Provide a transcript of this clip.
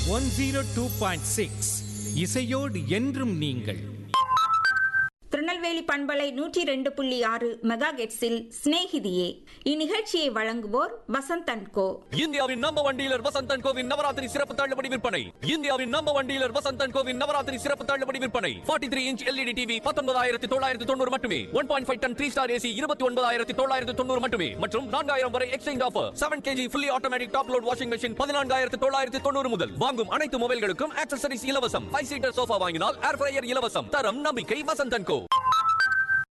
one zero two point six இசையோடு என்றும் நீங்கள் திருநெல்வேலி பண்பலை நூற்றி ரெண்டு புள்ளி ஆறு மெகா கெட்ஸில் சிநேகிதியே இந்நிகழ்ச்சியை வழங்குவோர் வசந்தன் கோ இந்தியாவின் நம்ப வண்டியிலர் வசந்தன் கோவின் நவராத்திரி சிறப்பு தள்ளுபடி விற்பனை இந்தியாவின் நம்ப வண்டியிலர் வசந்தன் கோவின் நவராத்திரி சிறப்பு தள்ளுபடி விற்பனை 43 த்ரீ இன்ச் எல்இடி டிவி பத்தொன்பதாயிரத்தி தொள்ளாயிரத்தி தொண்ணூறு மட்டுமே one point five ton three star AC இருபத்தி ஒன்பதாயிரத்தி தொள்ளாயிரத்தி தொண்ணூறு மட்டுமே மற்றும் நான்காயிரம் வரை exchange offer seven KG fully automatic top load washing machine பதினான்காயிரத்தி தொள்ளாயிரத்தி தொண்ணூறு முதல் வாங்கும் அனைத்து மொபைல்களுக்கும் ஆக்சசரிஸ் இலவசம் ஃபைவ் சீட்டர் சோஃபா வாங்கினால் ஏர் ஃப்ரையர் இலவசம் தரம் நம்பிக்கை வசந்தன் கோ